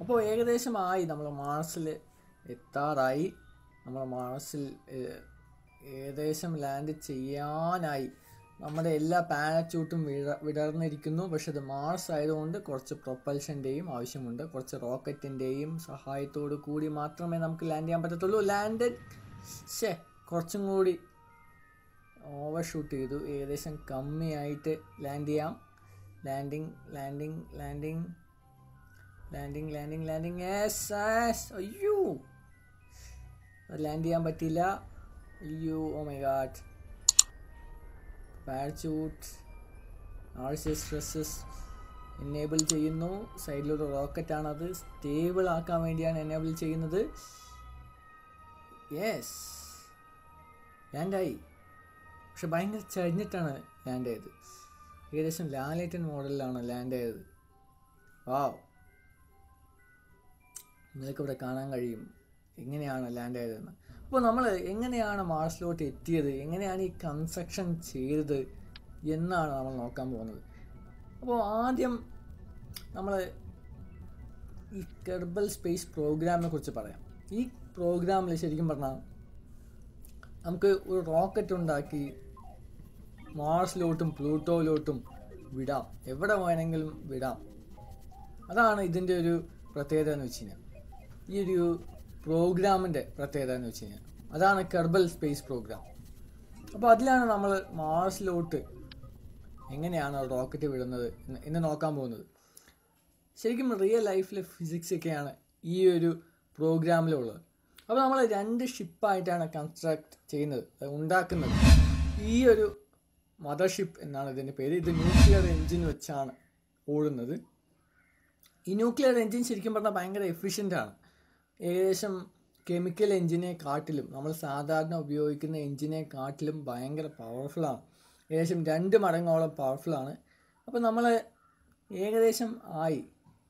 അപ്പോൾ ഏകദേശമായി നമ്മൾ മാർസിൽ എത്താറായി നമ്മൾ മാർസിൽ ഏഹ്, ഏകദേശം ലാൻഡ് ചെയ്യാനായി നമ്മുടെ എല്ലാ പാരച്യൂട്ടും വിട വിടർന്നിരിക്കുന്നു പക്ഷെ ഇത് മാർസ് ആയതുകൊണ്ട് കുറച്ച് പ്രൊപ്പൽഷൻ്റെയും ആവശ്യമുണ്ട് കുറച്ച് റോക്കറ്റിൻ്റെയും സഹായത്തോടു കൂടി മാത്രമേ നമുക്ക് ലാൻഡ് ചെയ്യാൻ പറ്റത്തുള്ളൂ ലാൻഡ് ശേ കുറച്ചും കൂടി ഓവർ ഷൂട്ട് ചെയ്തു ഏകദേശം കമ്മിയായിട്ട് ലാൻഡ് ചെയ്യാം landing landing landing landing landing landing yes yes അയ്യോ ലാൻഡ് ചെയ്യാൻ പറ്റിയില്ല അയ്യോ oh my god parachute RC thrusters enable ചെയ്യുന്നു സൈഡിലൊരു റോക്കറ്റാണ് അത് സ്റ്റേബിൾ ആക്കാൻ വേണ്ടിയാണ് എനേബിൾ ചെയ്യുന്നത് യെസ് ലാൻഡായി പക്ഷെ ഭയങ്കര ചരിഞ്ഞിട്ടാണ് ലാൻഡ് ചെയ്തത് ഏകദേശം ലാലേറ്റൻ മോഡലിലാണ് ലാൻഡ് ചെയ്തത് വാവ് നിങ്ങൾക്ക് ഇവിടെ കാണാൻ കഴിയും എങ്ങനെയാണ് ലാൻഡ് ചെയ്തതെന്ന് അപ്പോൾ നമ്മൾ എങ്ങനെയാണ് മാർസിലോട്ട് എത്തിയത് എങ്ങനെയാണ് ഈ കൺസ്ട്രക്ഷൻ ചെയ്തത് എന്നാണ് നമ്മൾ നോക്കാൻ പോകുന്നത് അപ്പോൾ ആദ്യം നമ്മൾ ഈ കെർബൽ സ്പേസ് പ്രോഗ്രാമിനെ കുറിച്ച് പറയാം ഈ പ്രോഗ്രാമിൽ ശരിക്കും പറഞ്ഞാൽ നമുക്ക് ഒരു റോക്കറ്റ് ഉണ്ടാക്കി മാർസിലോട്ടും പ്ലൂട്ടോയിലോട്ടും വിടാം എവിടെ വേണമെങ്കിലും വിടാം അതാണ് ഇതിൻ്റെ ഒരു പ്രത്യേകത എന്ന് വെച്ച് കഴിഞ്ഞാൽ ഈ ഒരു പ്രോഗ്രാമിൻ്റെ പ്രത്യേകത എന്ന് വെച്ച് കഴിഞ്ഞാൽ അതാണ് കെർബൽ സ്പേസ് പ്രോഗ്രാം അപ്പോൾ അതിലാണ് നമ്മൾ മാർസിലോട്ട് എങ്ങനെയാണ് റോക്കറ്റ് വിടുന്നത് എന്ന് എന്ന് നോക്കാൻ പോകുന്നത് ശരിക്കും റിയൽ ലൈഫിലെ ഫിസിക്സ് ഒക്കെയാണ് ഈ ഒരു പ്രോഗ്രാമിലുള്ളത് അപ്പോൾ നമ്മൾ രണ്ട് ഷിപ്പായിട്ടാണ് കൺസ്ട്രക്ട് ചെയ്യുന്നത് അത് ഉണ്ടാക്കുന്നത് ഈ ഒരു മദർഷിപ്പ് എന്നാണ് ഇതിൻ്റെ പേര് ഇത് ന്യൂക്ലിയർ എൻജിൻ വെച്ചാണ് ഓടുന്നത് ഈ ന്യൂക്ലിയർ എൻജിൻ ശരിക്കും പറഞ്ഞാൽ ഭയങ്കര എഫിഷ്യൻ്റ് ആണ് ഏകദേശം കെമിക്കൽ എൻജിനെ കാട്ടിലും നമ്മൾ സാധാരണ ഉപയോഗിക്കുന്ന എൻജിനെ കാട്ടിലും ഭയങ്കര പവർഫുള്ളാണ് ഏകദേശം രണ്ട് മടങ്ങോളം പവർഫുള്ളാണ് അപ്പോൾ നമ്മൾ ഏകദേശം ആയി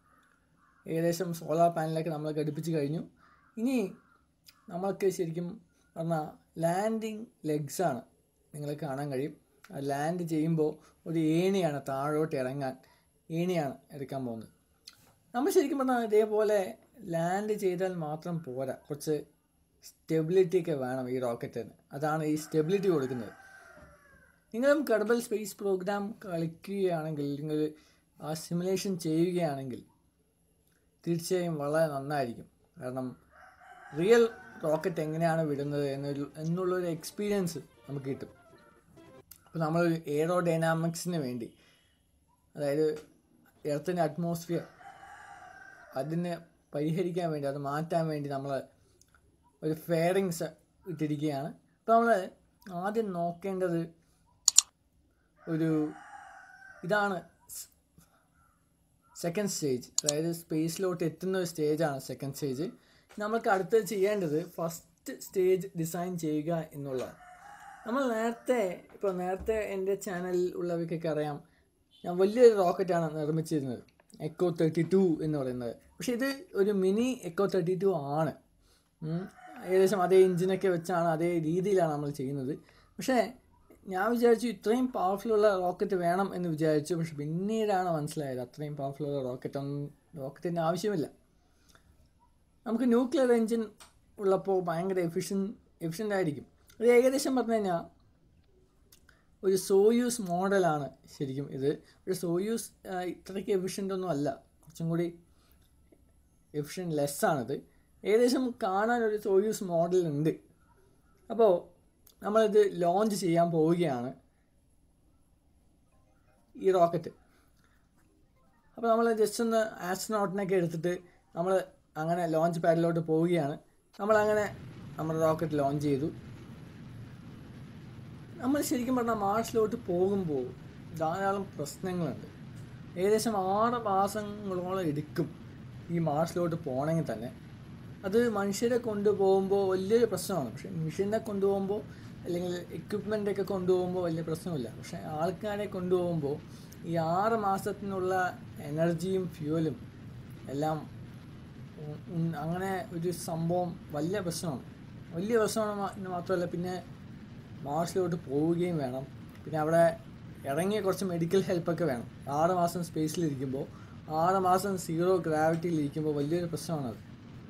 ഏകദേശം സോളാർ പാനലൊക്കെ നമ്മൾ ഘടിപ്പിച്ച് കഴിഞ്ഞു ഇനി നമ്മൾക്ക് ശരിക്കും പറഞ്ഞാൽ ലാൻഡിങ് ലെഗ്സാണ് നിങ്ങൾ കാണാൻ കഴിയും ലാൻഡ് ചെയ്യുമ്പോൾ ഒരു ഏണിയാണ് താഴോട്ട് ഇറങ്ങാൻ ഏണിയാണ് എടുക്കാൻ പോകുന്നത് നമ്മൾ ശരിക്കും പറഞ്ഞാൽ ഇതേപോലെ ലാൻഡ് ചെയ്താൽ മാത്രം പോരാ കുറച്ച് സ്റ്റെബിലിറ്റി ഒക്കെ വേണം ഈ റോക്കറ്റിന് അതാണ് ഈ സ്റ്റെബിലിറ്റി കൊടുക്കുന്നത് നിങ്ങളും കർബൽ സ്പേസ് പ്രോഗ്രാം കളിക്കുകയാണെങ്കിൽ നിങ്ങൾ ആ സിമുലേഷൻ ചെയ്യുകയാണെങ്കിൽ തീർച്ചയായും വളരെ നന്നായിരിക്കും കാരണം റിയൽ റോക്കറ്റ് എങ്ങനെയാണ് വിടുന്നത് എന്നൊരു എന്നുള്ളൊരു എക്സ്പീരിയൻസ് നമുക്ക് കിട്ടും അപ്പോൾ നമ്മളൊരു എയറോ ഡൈനാമിക്സിന് വേണ്ടി അതായത് എർത്തിൻ്റെ അറ്റ്മോസ്ഫിയർ അതിനെ പരിഹരിക്കാൻ വേണ്ടി അത് മാറ്റാൻ വേണ്ടി നമ്മൾ ഒരു ഫെയറിങ്സ് ഇട്ടിരിക്കുകയാണ് അപ്പോൾ നമ്മൾ ആദ്യം നോക്കേണ്ടത് ഒരു ഇതാണ് സെക്കൻഡ് സ്റ്റേജ് അതായത് സ്പേസിലോട്ട് എത്തുന്ന ഒരു സ്റ്റേജാണ് സെക്കൻഡ് സ്റ്റേജ് നമ്മൾക്ക് അടുത്തത് ചെയ്യേണ്ടത് ഫസ്റ്റ് സ്റ്റേജ് ഡിസൈൻ ചെയ്യുക എന്നുള്ളതാണ് നമ്മൾ നേരത്തെ ഇപ്പോൾ നേരത്തെ എൻ്റെ ചാനലിൽ ഉള്ളവർക്കൊക്കെ അറിയാം ഞാൻ വലിയൊരു റോക്കറ്റാണ് നിർമ്മിച്ചിരുന്നത് എക്കോ തേർട്ടി ടു എന്ന് പറയുന്നത് പക്ഷേ ഇത് ഒരു മിനി എക്കോ തേർട്ടി ടു ആണ് ഉം. ഏകദേശം അതേ എഞ്ചിനൊക്കെ വെച്ചാണ് അതേ രീതിയിലാണ് നമ്മൾ ചെയ്യുന്നത് പക്ഷേ ഞാൻ വിചാരിച്ചു ഇത്രയും പവർഫുള്ളുള്ള റോക്കറ്റ് വേണം എന്ന് വിചാരിച്ചു പക്ഷെ പിന്നീടാണ് മനസ്സിലായത് അത്രയും പവർഫുള്ളുള്ള റോക്കറ്റ് ഒന്നും റോക്കറ്റിൻ്റെ ആവശ്യമില്ല നമുക്ക് ന്യൂക്ലിയർ എഞ്ചിൻ ഉള്ളപ്പോൾ ഭയങ്കര എഫിഷ്യൻ എഫിഷ്യൻ്റ് ആയിരിക്കും അത് ഏകദേശം പറഞ്ഞു കഴിഞ്ഞാൽ ഒരു സോയൂസ് മോഡലാണ് ശരിക്കും ഇത് ഒരു സോയൂസ് ആ, ഇത്രയ്ക്ക് എഫിഷ്യൻ്റ് ഒന്നും അല്ല കുറച്ചും കൂടി എഫിഷ്യൻ ലെസ്സാണിത് ഏകദേശം കാണാൻ ഒരു സോയൂസ് മോഡൽ ഉണ്ട് അപ്പോൾ നമ്മളിത് ലോഞ്ച് ചെയ്യാൻ പോവുകയാണ് ഈ റോക്കറ്റ് അപ്പോൾ നമ്മൾ ജസ്റ്റ് ഒന്ന് ആസ്ട്രോനോട്ടിനൊക്കെ എടുത്തിട്ട് നമ്മൾ അങ്ങനെ ലോഞ്ച് പാഡിലോട്ട് പോവുകയാണ് നമ്മളങ്ങനെ നമ്മുടെ റോക്കറ്റ് ലോഞ്ച് ചെയ്തു നമ്മൾ ശരിക്കും പറഞ്ഞാൽ മാർസിലോട്ട് പോകുമ്പോൾ ധാരാളം പ്രശ്നങ്ങളുണ്ട് ഏകദേശം ആറ് മാസങ്ങളോളം എടുക്കും ഈ മാർസിലോട്ട് പോകണമെങ്കിൽ തന്നെ അത് മനുഷ്യരെ കൊണ്ടുപോകുമ്പോൾ വലിയൊരു പ്രശ്നമാണ് പക്ഷേ മെഷീനെ കൊണ്ടുപോകുമ്പോൾ അല്ലെങ്കിൽ എക്യുപ്മെൻ്റ് ഒക്കെ കൊണ്ടുപോകുമ്പോൾ വലിയ പ്രശ്നമില്ല പക്ഷേ ആൾക്കാരെ കൊണ്ടുപോകുമ്പോൾ ഈ ആറ് മാസത്തിനുള്ള എനർജിയും ഫ്യൂവലും എല്ലാം ഉ- ഉം അങ്ങനെ ഒരു സംഭവം വലിയ പ്രശ്നമാണ് വലിയ പ്രശ്നമാണ് മാ- എന്ന് മാത്രമല്ല പിന്നെ മാർസിലോട്ട് പോവുകയും വേണം പിന്നെ അവിടെ ഇറങ്ങിയ കുറച്ച് മെഡിക്കൽ ഹെൽപ്പൊക്കെ വേണം ആറ് മാസം സ്പേസിലിരിക്കുമ്പോൾ ആറ് മാസം സീറോ ഗ്രാവിറ്റിയിൽ ഇരിക്കുമ്പോൾ വലിയൊരു പ്രശ്നമാണത്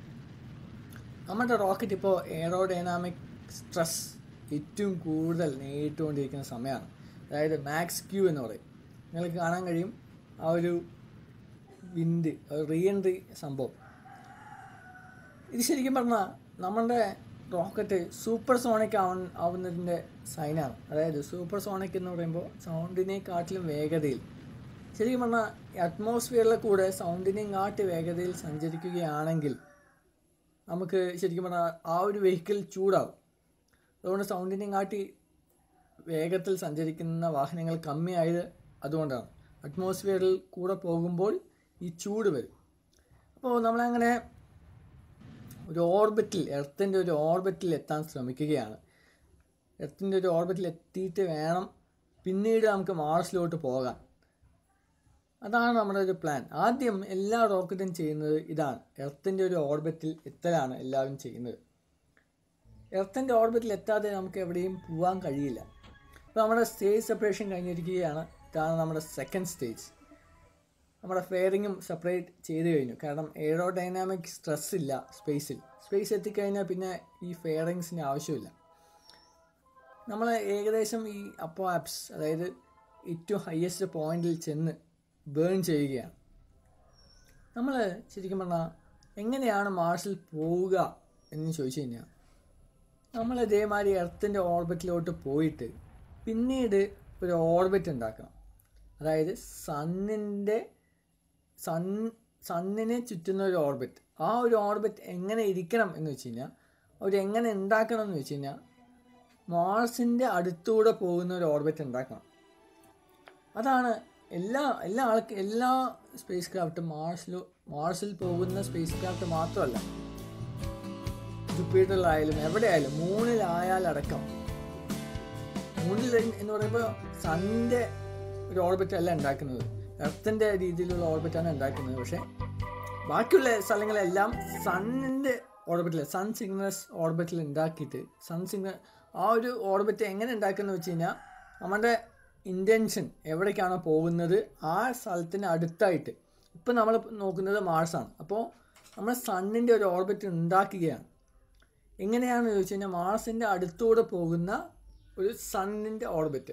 നമ്മുടെ റോക്കറ്റ് ഇപ്പോൾ എയറോഡൈനാമിക് സ്ട്രെസ് ഏറ്റവും കൂടുതൽ നേരിട്ടുകൊണ്ടിരിക്കുന്ന സമയമാണ് അതായത് മാക്സ് ക്യൂ എന്ന് പറയും നിങ്ങൾക്ക് കാണാൻ കഴിയും ആ ഒരു വിൻഡ് റീ എൻട്രി സംഭവം ഇത് ശരിക്കും പറഞ്ഞാൽ നമ്മളുടെ റോക്കറ്റ് സൂപ്പർ സോണിക് ആവ ആവുന്നതിൻ്റെ സൈനാണ് അതായത് സൂപ്പർ സോണിക് എന്ന് പറയുമ്പോൾ സൗണ്ടിനെക്കാട്ടിലും വേഗതയിൽ ശരിക്കും പറഞ്ഞാൽ അറ്റ്മോസ്ഫിയറിലെ കൂടെ സൗണ്ടിനെയും കാട്ടി വേഗതയിൽ സഞ്ചരിക്കുകയാണെങ്കിൽ നമുക്ക് ശരിക്കും പറഞ്ഞാൽ ആ ഒരു വെഹിക്കിൾ ചൂടാവും അതുകൊണ്ട് സൗണ്ടിനെയും കാട്ടി വേഗത്തിൽ സഞ്ചരിക്കുന്ന വാഹനങ്ങൾ കമ്മിയായത് അതുകൊണ്ടാണ് അറ്റ്മോസ്ഫിയറിൽ കൂടെ പോകുമ്പോൾ ഈ ചൂട് വരും അപ്പോൾ നമ്മളങ്ങനെ ഒരു ഓർബിറ്റിൽ എർത്തിൻ്റെ ഒരു ഓർബിറ്റിൽ എത്താൻ ശ്രമിക്കുകയാണ് എർത്തിൻ്റെ ഒരു ഓർബിറ്റിൽ എത്തിയിട്ട് വേണം പിന്നീട് നമുക്ക് മാർസിലോട്ട് പോകാൻ അതാണ് നമ്മുടെ ഒരു പ്ലാൻ ആദ്യം എല്ലാ റോക്കറ്റും ചെയ്യുന്നത് ഇതാണ് എർത്തിൻ്റെ ഒരു ഓർബിറ്റിൽ എത്തലാണ് എല്ലാവരും ചെയ്യുന്നത് എർത്തിൻ്റെ ഓർബിറ്റിൽ എത്താതെ നമുക്ക് എവിടെയും പോകാൻ കഴിയില്ല അപ്പോൾ നമ്മുടെ സ്റ്റേജ് സെപ്പറേഷൻ കഴിഞ്ഞിരിക്കുകയാണ് ഇതാണ് നമ്മുടെ സെക്കൻഡ് സ്റ്റേജ് നമ്മുടെ ഫെയറിങ്ങും സെപ്പറേറ്റ് ചെയ്ത് കഴിഞ്ഞു കാരണം എയറോഡൈനാമിക് സ്ട്രെസ് ഇല്ല സ്പേസിൽ സ്പേസ് എത്തിക്കഴിഞ്ഞാൽ പിന്നെ ഈ ഫെയറിങ്സിന് ആവശ്യമില്ല നമ്മൾ ഏകദേശം ഈ അപ്പോ ആപ്സ് അതായത് ഏറ്റവും ഹയസ്റ്റ് പോയിന്റിൽ ചെന്ന് ബേൺ ചെയ്യുകയാണ് നമ്മൾ ശരിക്കും പറഞ്ഞാൽ എങ്ങനെയാണ് മാർസിൽ പോവുക എന്ന് ചോദിച്ചു കഴിഞ്ഞാൽ നമ്മൾ ഇതേമാതിരി എർത്തിൻ്റെ ഓർബിറ്റിലോട്ട് പോയിട്ട് പിന്നീട് ഒരു ഓർബിറ്റ് ഉണ്ടാക്കണം അതായത് സണ്ണിൻ്റെ സൺ സണ്ണിനെ ചുറ്റുന്ന ഒരു ഓർബിറ്റ് ആ ഒരു ഓർബിറ്റ് എങ്ങനെ ഇരിക്കണം എന്ന് വെച്ച് കഴിഞ്ഞാൽ അവർ എങ്ങനെ ഉണ്ടാക്കണം എന്ന് വെച്ച് കഴിഞ്ഞാൽ മാർസിൻ്റെ അടുത്തൂടെ പോകുന്ന ഒരു ഓർബിറ്റ് ഉണ്ടാക്കണം അതാണ് എല്ലാ എല്ലാ ആൾക്ക് എല്ലാ സ്പേസ് ക്രാഫ്റ്റും മാർസിലോ മാർസിൽ പോകുന്ന സ്പേസ് ക്രാഫ്റ്റ് മാത്രമല്ല ജുപ്പിറ്ററിലായാലും എവിടെയായാലും മൂണിലായാലടക്കം മൂണിൽ എന്ന് പറയുമ്പോൾ സണ്ണിൻ്റെ ഒരു ഓർബിറ്റ് അല്ല ഉണ്ടാക്കുന്നത് എർത്തിൻ്റെ രീതിയിലുള്ള ഓർബിറ്റാണ് ഉണ്ടാക്കുന്നത് പക്ഷേ ബാക്കിയുള്ള സ്ഥലങ്ങളെല്ലാം സണ്ണിൻ്റെ ഓർബിറ്റിൽ സൺ സിഗ്നസ് ഓർബിറ്റിൽ ഉണ്ടാക്കിയിട്ട് സൺ സിഗ്നൽ ആ ഒരു ഓർബിറ്റ് എങ്ങനെ ഉണ്ടാക്കുന്നത് വെച്ച് കഴിഞ്ഞാൽ നമ്മുടെ ഇൻറ്റൻഷൻ എവിടേക്കാണോ പോകുന്നത് ആ സ്ഥലത്തിന് അടുത്തായിട്ട് ഇപ്പം നമ്മൾ നോക്കുന്നത് മാർസാണ് അപ്പോൾ നമ്മൾ സണ്ണിൻ്റെ ഒരു ഓർബിറ്റ് ഉണ്ടാക്കുകയാണ് എങ്ങനെയാണെന്ന് ചോദിച്ചു കഴിഞ്ഞാൽ മാർസിൻ്റെ അടുത്തൂടെ പോകുന്ന ഒരു സണ്ണിൻ്റെ ഓർബിറ്റ്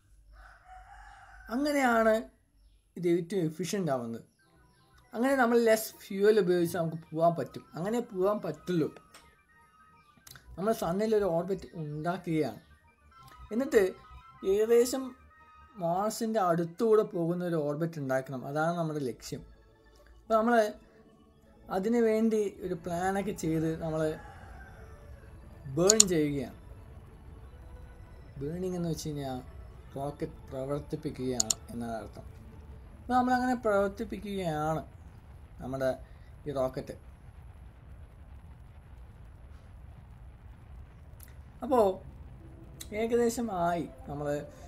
അങ്ങനെയാണ് ഇത് ഏറ്റവും എഫിഷ്യൻ്റ് ആവുന്നത് അങ്ങനെ നമ്മൾ ലെസ് ഫ്യൂവൽ ഉപയോഗിച്ച് നമുക്ക് പോകാൻ പറ്റും അങ്ങനെ പോകാൻ പറ്റുള്ളൂ നമ്മൾ സണ്ണിലൊരു ഓർബിറ്റ് ഉണ്ടാക്കുകയാണ് എന്നിട്ട് ഏകദേശം മാർസിൻ്റെ അടുത്തൂടെ പോകുന്ന ഒരു ഓർബിറ്റ് ഉണ്ടാക്കണം അതാണ് നമ്മുടെ ലക്ഷ്യം അപ്പോൾ നമ്മൾ അതിനു വേണ്ടി ഒരു പ്ലാനൊക്കെ ചെയ്ത് നമ്മൾ ബേൺ ചെയ്യുകയാണ് ബേണിംഗ് എന്ന് വെച്ച് കഴിഞ്ഞാൽ റോക്കറ്റ് പ്രവർത്തിപ്പിക്കുകയാണ് എന്നാണ് അർത്ഥം അപ്പോൾ നമ്മളങ്ങനെ പ്രവർത്തിപ്പിക്കുകയാണ് നമ്മുടെ ഈ റോക്കറ്റ് അപ്പോൾ ഏകദേശം ആയി നമ്മൾ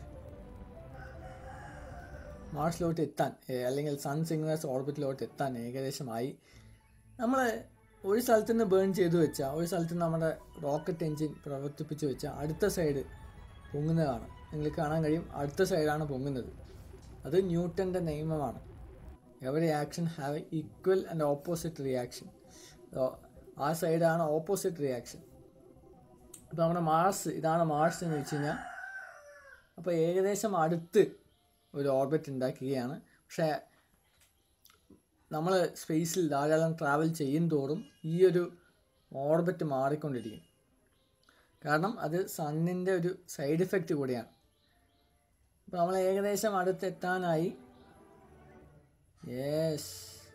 മാർസിലോട്ട് എത്താൻ ഏ, അല്ലെങ്കിൽ സൺ സിഗ്നസ് ഓർബിറ്റിലോട്ട് എത്താൻ ഏകദേശമായി നമ്മൾ ഒരു സ്ഥലത്ത് നിന്ന് ബേൺ ചെയ്തു വെച്ചാൽ ഒരു സ്ഥലത്ത് നിന്ന് നമ്മുടെ റോക്കറ്റ് എൻജിൻ പ്രവർത്തിപ്പിച്ച് വെച്ചാൽ അടുത്ത സൈഡ് പൊങ്ങുന്നതാണ് നിങ്ങൾക്ക് കാണാൻ കഴിയും അടുത്ത സൈഡാണ് പൊങ്ങുന്നത് അത് ന്യൂട്ടൻ്റെ നിയമമാണ് every action have equal and opposite reaction ആ സൈഡാണ് ഓപ്പോസിറ്റ് റിയാക്ഷൻ അപ്പോൾ നമ്മുടെ മാർസ് ഇതാണ് മാർസ് എന്ന് വെച്ച് കഴിഞ്ഞാൽ അപ്പോൾ ഏകദേശം അടുത്ത് ഒരു ഓർബിറ്റ് ഉണ്ടാക്കുകയാണ് പക്ഷേ നമ്മൾ സ്പേസിൽ ധാരാളം ട്രാവൽ ചെയ്യും തോറും ഈ ഒരു ഓർബിറ്റ് മാറിക്കൊണ്ടിരിക്കും കാരണം അത് സണ്ണിൻ്റെ ഒരു സൈഡ് ഇഫക്റ്റ് കൂടിയാണ് അപ്പോൾ നമ്മൾ ഏകദേശം അടുത്തെത്താനായി യെസ്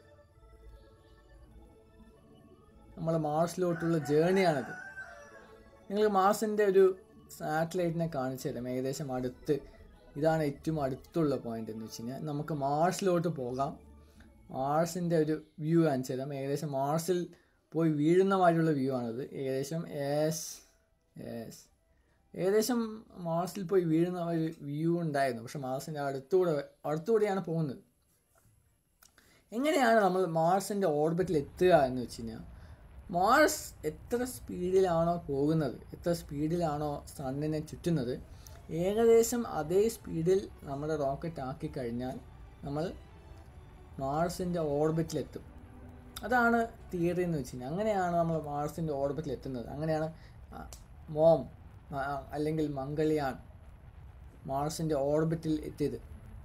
നമ്മൾ മാർസിലോട്ടുള്ള ജേണിയാണിത് നിങ്ങൾ മാർസിൻ്റെ ഒരു സാറ്റലൈറ്റിനെ കാണിച്ചു തരാം ഏകദേശം അടുത്ത് ഇതാണ് ഏറ്റവും അടുത്തുള്ള പോയിന്റ് എന്ന് വെച്ച് കഴിഞ്ഞാൽ നമുക്ക് മാർസിലോട്ട് പോകാം മാർസിൻ്റെ ഒരു വ്യൂ കാണിച്ചു തരാം ഏകദേശം മാർസിൽ പോയി വീഴുന്ന മാതിരിയുള്ള വ്യൂ ആണിത് ഏകദേശം എസ് എസ് ഏകദേശം മാർസിൽ പോയി വീഴുന്ന ഒരു വ്യൂ ഉണ്ടായിരുന്നു പക്ഷെ മാർസിൻ്റെ അടുത്തൂടെ അടുത്തുകൂടെയാണ് പോകുന്നത് എങ്ങനെയാണ് നമ്മൾ മാർസിൻ്റെ ഓർബിറ്റിൽ എത്തുക എന്ന് വെച്ച് കഴിഞ്ഞാൽ മാർസ് എത്ര സ്പീഡിലാണോ പോകുന്നത് എത്ര സ്പീഡിലാണോ സണ്ണിനെ ചുറ്റുന്നത് ഏകദേശം അതേ സ്പീഡിൽ നമ്മുടെ റോക്കറ്റ് ആക്കി കഴിഞ്ഞാൽ നമ്മൾ മാർസിൻ്റെ ഓർബിറ്റിലെത്തും അതാണ് തിയറി എന്ന് വെച്ച് കഴിഞ്ഞാൽ അങ്ങനെയാണ് നമ്മൾ മാർസിൻ്റെ ഓർബിറ്റിൽ എത്തുന്നത് അങ്ങനെയാണ് ആ, മോം ആ, അല്ലെങ്കിൽ മംഗൾയാൻ മാർസിൻ്റെ ഓർബിറ്റിൽ എത്തിയത്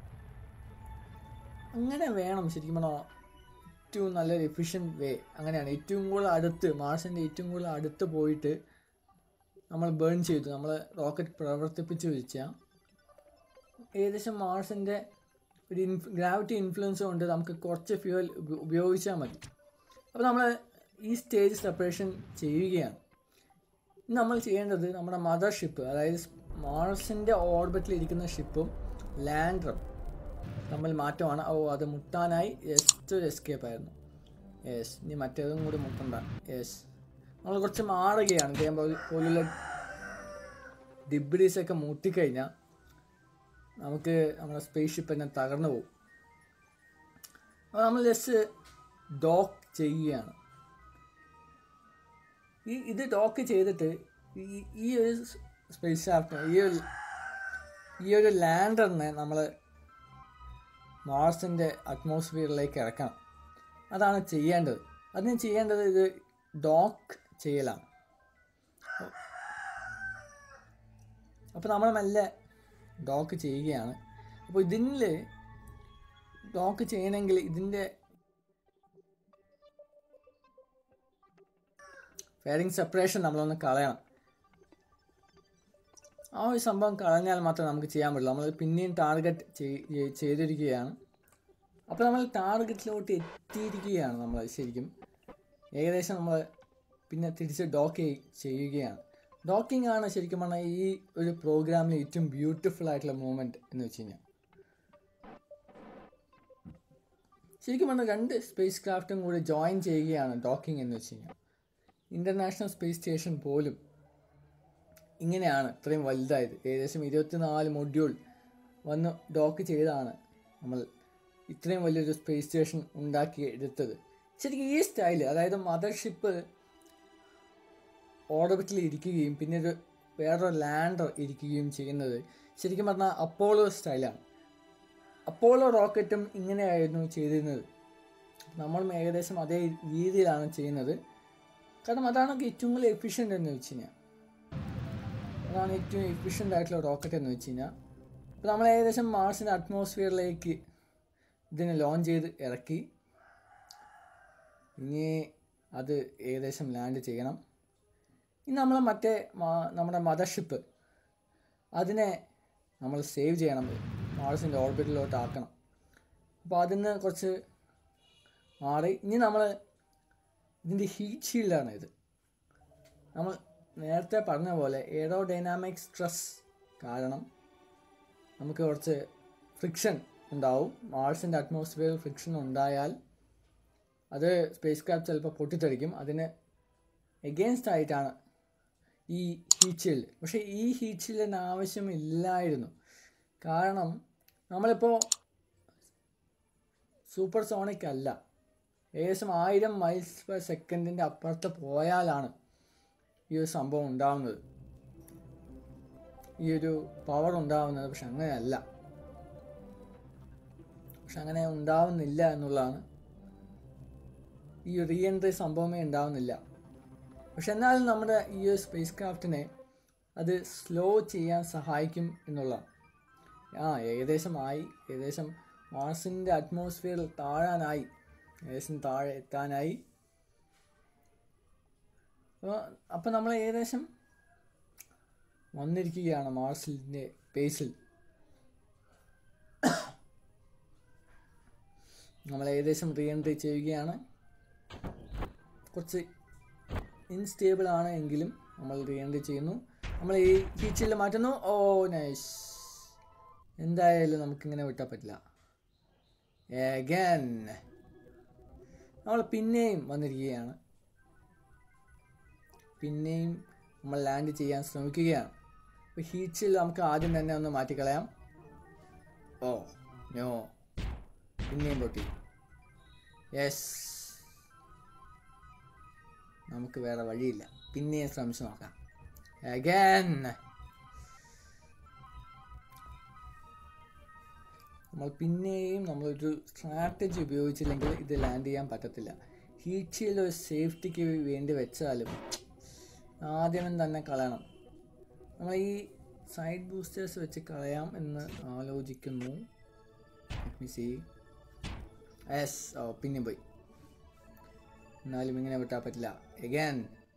അങ്ങനെ വേണം ശരിക്കും പറഞ്ഞാൽ ഏറ്റവും നല്ലൊരു എഫിഷ്യൻറ്റ് വേ അങ്ങനെയാണ് ഏറ്റവും കൂടുതൽ അടുത്ത് മാർസിൻ്റെ ഏറ്റവും കൂടുതൽ അടുത്ത് പോയിട്ട് നമ്മൾ ബേൺ ചെയ്തു നമ്മൾ റോക്കറ്റ് പ്രവർത്തിപ്പിച്ച് വെച്ചാൽ ഏകദേശം മാർസിൻ്റെ ഒരു ഇൻഫ് ഗ്രാവിറ്റി ഇൻഫ്ലുവൻസ് കൊണ്ട് നമുക്ക് കുറച്ച് ഫ്യൂവൽ ഉപയോഗിച്ചാൽ മതി അപ്പോൾ നമ്മൾ ഈ സ്റ്റേജ് സെപ്പറേഷൻ ചെയ്യുകയാണ് ഇനി നമ്മൾ ചെയ്യേണ്ടത് നമ്മുടെ മദർ ഷിപ്പ് അതായത് മാർസിൻ്റെ ഓർബിറ്റിൽ ഇരിക്കുന്ന ഷിപ്പും ലാൻഡറും തമ്മിൽ മാറ്റമാണ് ഓ അത് മുട്ടാനായി ജസ്റ്റ് ഒരു എസ്കേപ്പ് ആയിരുന്നു യെസ് ഇനി മറ്റേതും കൂടി മുട്ടണ്ട യെസ് നമ്മൾ കുറച്ച് മാറുകയാണ് ഇതേ പോലെ- പോലുള്ള ഡിബ്രീസ് ഒക്കെ മുട്ടിക്കഴിഞ്ഞാൽ നമുക്ക് നമ്മുടെ സ്പേസ് ഷിപ്പ് തന്നെ തകർന്നു പോകും അപ്പോൾ നമ്മൾ ജസ്റ്റ് ഡോക്ക് ചെയ്യുകയാണ് ഈ ഇത് ഡോക്ക് ചെയ്തിട്ട് ഈ ഈ ഒരു സ്പേസ് ക്രാഫ്റ്റ് ഈ ഒരു ഈ ഒരു ലാൻഡറിനെ നമ്മൾ മാർസിൻ്റെ അറ്റ്മോസ്ഫിയറിലേക്ക് ഇറക്കണം അതാണ് ചെയ്യേണ്ടത് അതിന് ചെയ്യേണ്ടത് ഇത് ഡോക്ക് ചെയ്യലാണ് അപ്പോൾ നമ്മൾ മെല്ലെ ഡോക്ക് ചെയ്യുകയാണ് അപ്പോൾ ഇതിൽ ഡോക്ക് ചെയ്യണമെങ്കിൽ ഇതിൻ്റെ ഫെയറിംഗ് സെപ്പറേഷൻ നമ്മളൊന്ന് കളയണം ആ ഒരു സംഭവം കളഞ്ഞാൽ മാത്രമേ നമുക്ക് ചെയ്യാൻ പറ്റുള്ളൂ നമ്മൾ പിന്നെയും ടാർഗറ്റ് ചെയ്തിരിക്കുകയാണ് അപ്പോൾ നമ്മൾ ടാർഗറ്റിലോട്ട് എത്തിയിരിക്കുകയാണ് നമ്മൾ ശരിക്കും ഏകദേശം നമ്മൾ പിന്നെ തിരിച്ച് ഡോക്ക് ചെയ്യുകയാണ് ഡോക്കിംഗ് ആണ് ശരിക്കും പറഞ്ഞാൽ ഈ ഒരു പ്രോഗ്രാമിലെ ഏറ്റവും ബ്യൂട്ടിഫുൾ ആയിട്ടുള്ള മൂമെൻറ്റ് എന്ന് വെച്ച് കഴിഞ്ഞാൽ ശരിക്കും പറഞ്ഞാൽ രണ്ട് സ്പേസ് ക്രാഫ്റ്റും കൂടി ജോയിൻ ചെയ്യുകയാണ് ഡോക്കിംഗ് എന്ന് വെച്ച് കഴിഞ്ഞാൽ ഇൻ്റർനാഷണൽ സ്പേസ് സ്റ്റേഷൻ പോലും ഇങ്ങനെയാണ് ഇത്രയും വലുതായത് ഏകദേശം ഇരുപത്തിനാല് മൊഡ്യൂൾ വന്ന് ഡോക്ക് ചെയ്താണ് നമ്മൾ ഇത്രയും വലിയൊരു സ്പേസ് സ്റ്റേഷൻ ഉണ്ടാക്കി എടുത്തത് ശരിക്കും ഈ സ്റ്റൈൽ അതായത് മദർഷിപ്പ് ഓർബിറ്റിൽ ഇരിക്കുകയും പിന്നെ ഒരു വേറൊരു ലാൻഡർ ഇരിക്കുകയും ചെയ്യുന്നത് ശരിക്കും പറഞ്ഞാൽ അപ്പോളോ സ്റ്റൈലാണ് അപ്പോളോ റോക്കറ്റും ഇങ്ങനെയായിരുന്നു ചെയ്തിരുന്നത് നമ്മളും ഏകദേശം അതേ രീതിയിലാണ് ചെയ്യുന്നത് കാരണം അതാണ് ഏറ്റവും കൂടുതൽ എഫിഷ്യൻ്റ് എന്ന് വെച്ച് കഴിഞ്ഞാൽ അതാണ് ഏറ്റവും എഫിഷ്യൻ്റ് ആയിട്ടുള്ള റോക്കറ്റ് എന്ന് വെച്ച് കഴിഞ്ഞാൽ അപ്പോൾ നമ്മൾ ഏകദേശം മാർസിൻ്റെ അറ്റ്മോസ്ഫിയറിലേക്ക് ഇതിനെ ലോഞ്ച് ചെയ്ത് ഇറക്കി ഇനി അത് ഏകദേശം ലാൻഡ് ചെയ്യണം ഇനി നമ്മൾ മറ്റേ മാ- നമ്മുടെ മദർഷിപ്പ് അതിനെ നമ്മൾ സേവ് ചെയ്യണം മാർസിൻ്റെ ഓർബിറ്റിലോട്ട് ആക്കണം അപ്പോൾ അതിന് കുറച്ച് മാറി ഇനി നമ്മൾ ഇതിൻ്റെ ഹീറ്റ് ഷീൽഡാണ് ഇത് നമ്മൾ നേരത്തെ പറഞ്ഞ പോലെ എയറോ ഡൈനാമിക് സ്ട്രെസ് കാരണം നമുക്ക് കുറച്ച് ഫ്രിക്ഷൻ ഉണ്ടാവും മാർസിൻ്റെ അറ്റ്മോസ്ഫിയർ ഫ്രിക്ഷൻ ഉണ്ടായാൽ അത് സ്പേസ് ക്രാഫ്റ്റ് ചിലപ്പോൾ പൊട്ടിത്തെറിക്കും അതിന് എഗെയിൻസ്റ്റ് ആയിട്ടാണ് ഈ ഹീറ്റ് ഷീൽഡ് പക്ഷേ ഈ ഹീറ്റ് ഷീൽഡിന് ആവശ്യമില്ലായിരുന്നു കാരണം നമ്മളിപ്പോൾ സൂപ്പർ സോണിക് അല്ല ഏകദേശം ആയിരം മൈൽസ് പെർ സെക്കൻഡിൻ്റെ അപ്പുറത്ത് പോയാലാണ് ഈ ഒരു സംഭവം ഉണ്ടാവുന്നത് ഈ ഒരു പവർ ഉണ്ടാവുന്നത് പക്ഷെ അങ്ങനെയല്ല പക്ഷെ അങ്ങനെ ഉണ്ടാവുന്നില്ല എന്നുള്ളതാണ് ഈ റീ എൻട്രി സംഭവമേ ഉണ്ടാവുന്നില്ല പക്ഷെ എന്നാലും നമ്മുടെ ഈ ഒരു സ്പേസ് ക്രാഫ്റ്റിനെ അത് സ്ലോ ചെയ്യാൻ സഹായിക്കും എന്നുള്ളതാണ് ആ ഏകദേശം ആയി ഏകദേശം മാർസിൻ്റെ അറ്റ്മോസ്ഫിയറിൽ താഴാനായി ഏകദേശം താഴെ എത്താനായി അപ്പോൾ അപ്പോൾ നമ്മൾ ഏകദേശം വന്നിരിക്കുകയാണ് മാർസിൻ്റെ ബേസിൽ നമ്മൾ ഏകദേശം റീ എൻട്രി ചെയ്യുകയാണ് കുറച്ച് ഇൻസ്റ്റേബിൾ ആണ് എങ്കിലും നമ്മൾ റീ എൻട്രി ചെയ്യുന്നു നമ്മൾ ഈ ഹീച്ചിൽ മാറ്റുന്നു ഓ നൈസ് എന്തായാലും നമുക്കിങ്ങനെ വിട്ടാൽ പറ്റില്ല again നമ്മൾ പിന്നെയും വന്നിരിക്കുകയാണ് പിന്നെയും നമ്മൾ ലാൻഡ് ചെയ്യാൻ ശ്രമിക്കുകയാണ് അപ്പോൾ ഹീച്ചിൽ നമുക്ക് ആദ്യം തന്നെ ഒന്ന് മാറ്റിക്കളയാം ഓ നോ പിന്നെയും പൊട്ടി യെസ് നമുക്ക് വേറെ വഴിയില്ല പിന്നെയും ശ്രമിച്ചു നോക്കാം അഗാൻ നമ്മൾ പിന്നെയും നമ്മളൊരു സ്ട്രാറ്റജി ഉപയോഗിച്ചില്ലെങ്കിൽ ഇത് ലാൻഡ് ചെയ്യാൻ പറ്റത്തില്ല ഹീറ്റ് ഷീൽഡ് ഒരു സേഫ്റ്റിക്ക് വേണ്ടി വെച്ചാലും ആദ്യമേ തന്നെ കളയണം നമ്മൾ ഈ സൈഡ് ബൂസ്റ്റേഴ്സ് വെച്ച് കളയാം എന്ന് ആലോചിക്കുന്നു സി എസ് ഓ പിന്നെ പോയി എന്നാലും ഇങ്ങനെ വിട്ടാൽ പറ്റില്ല എഗാൻ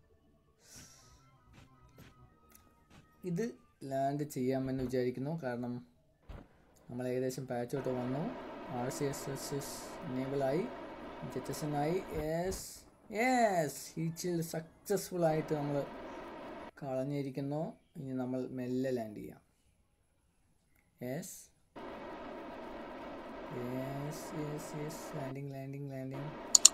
ഇത് ലാൻഡ് ചെയ്യാമെന്ന് വിചാരിക്കുന്നു കാരണം നമ്മൾ ഏകദേശം പാച്ചോട്ട് വന്നു R C S S S എനേബിളായി ജെറ്റസനായി യെസ് യെസ് ഹീച്ചിൽ സക്സസ്ഫുൾ ആയിട്ട് നമ്മൾ കളഞ്ഞിരിക്കുന്നു ഇനി നമ്മൾ മെല്ലെ ലാൻഡ് ചെയ്യാം yes yes yes yes landing landing landing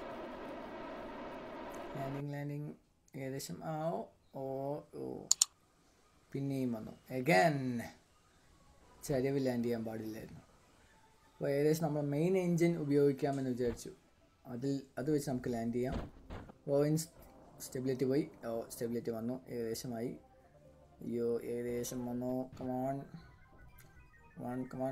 landing landing ഏകദേശം ആ ഓ ഓ പിന്നെയും വന്നു എഗൻ ചരിവ് ലാൻഡ് ചെയ്യാൻ പാടില്ലായിരുന്നു അപ്പോൾ ഏകദേശം നമ്മൾ മെയിൻ എൻജിൻ ഉപയോഗിക്കാമെന്ന് വിചാരിച്ചു അതിൽ അത് വെച്ച് നമുക്ക് ലാൻഡ് ചെയ്യാം ഓയിൻ സ്റ്റെബിലിറ്റി പോയി ഓ സ്റ്റെബിലിറ്റി വന്നു ഏകദേശമായി അയ്യോ ഏകദേശം വന്നു കമാൺ കമാൺ കമാൺ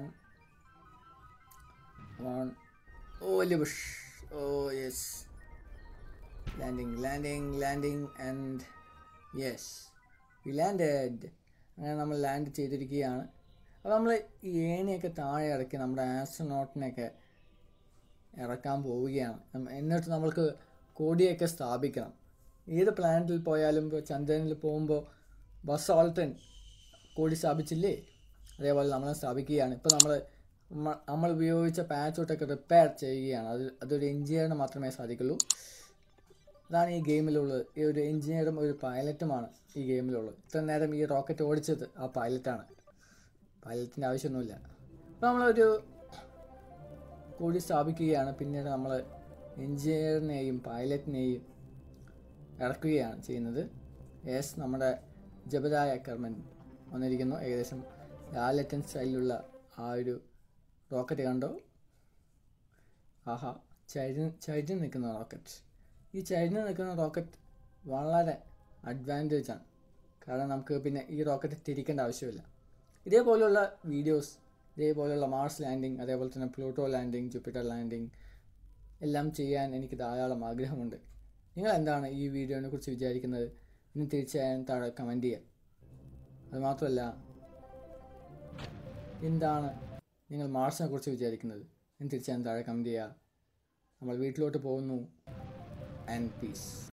കമാൺ ഓ വലിയ ബുഷ് ഓ yes landing landing landing and yes we landed അങ്ങനെ നമ്മൾ ലാൻഡ് ചെയ്തിരിക്കുകയാണ് അപ്പോൾ നമ്മൾ ഈ ഏണിയൊക്കെ താഴെ ഇറക്കി നമ്മുടെ ആസ്ട്രോനോട്ടിനെയൊക്കെ ഇറക്കാൻ പോവുകയാണ് നമ്മ- എന്നിട്ട് നമ്മൾക്ക് കോടിയൊക്കെ സ്ഥാപിക്കണം ഏത് പ്ലാനറ്റിൽ പോയാലും ഇപ്പോൾ ചന്ദ്രനിൽ പോകുമ്പോൾ ബസ് ഓൾട്ടൻ കോടി സ്ഥാപിച്ചില്ലേ അതേപോലെ നമ്മൾ സ്ഥാപിക്കുകയാണ് ഇപ്പോൾ നമ്മൾ നമ്മൾ ഉപയോഗിച്ച പാച്ചോട്ടൊക്കെ റിപ്പയർ ചെയ്യുകയാണ് അത് അതൊരു എഞ്ചിനീയറിന് മാത്രമേ സാധിക്കുള്ളൂ അതാണ് ഈ ഗെയിമിലുള്ളത് ഈ ഒരു എഞ്ചിനീയറും ഒരു പൈലറ്റുമാണ് ഈ ഗെയിമിലുള്ളത് ഇത്ര നേരം ഈ റോക്കറ്റ് ഓടിച്ചത് ആ പൈലറ്റാണ് പൈലറ്റിൻ്റെ ആവശ്യമൊന്നുമില്ല അപ്പോൾ നമ്മളൊരു കൂടി സ്ഥാപിക്കുകയാണ് പിന്നീട് നമ്മൾ എഞ്ചിനീയറിനെയും പൈലറ്റിനെയും ഇറക്കുകയാണ് ചെയ്യുന്നത് എസ് നമ്മുടെ ജബദായ കർമ്മൻ വന്നിരിക്കുന്നു ഏകദേശം ലാലറ്റൻ സ്റ്റൈലിലുള്ള ആ ഒരു റോക്കറ്റ് കണ്ടോ ആഹാ ചരിഞ്ഞ് ചരിഞ്ഞ് നിൽക്കുന്ന റോക്കറ്റ് ഈ ചരിഞ്ഞ് നിൽക്കുന്ന റോക്കറ്റ് വളരെ അഡ്വാൻറ്റേജ് ആണ് കാരണം നമുക്ക് പിന്നെ ഈ റോക്കറ്റ് തിരിക്കേണ്ട ആവശ്യമില്ല ഇതേപോലെയുള്ള വീഡിയോസ് ഇതേപോലെയുള്ള മാർസ് ലാൻഡിങ് അതേപോലെ തന്നെ പ്ലൂട്ടോ ലാൻഡിങ് ജൂപ്പിറ്റർ ലാൻഡിങ് എല്ലാം ചെയ്യാൻ എനിക്ക് ധാരാളം ആഗ്രഹമുണ്ട് നിങ്ങൾ എന്താണ് ഈ വീഡിയോനെ കുറിച്ച് വിചാരിക്കുന്നത് ഇനി തീർച്ചയായും താഴെ കമൻറ്റ് ചെയ്യുക അതുമാത്രമല്ല എന്താണ് നിങ്ങൾ മാർസിനെ കുറിച്ച് വിചാരിക്കുന്നത് എന്ന് തീർച്ചയായും താഴെ കമൻറ്റ് ചെയ്യുക നമ്മൾ വീട്ടിലോട്ട് പോകുന്നു ആൻഡ് പീസ്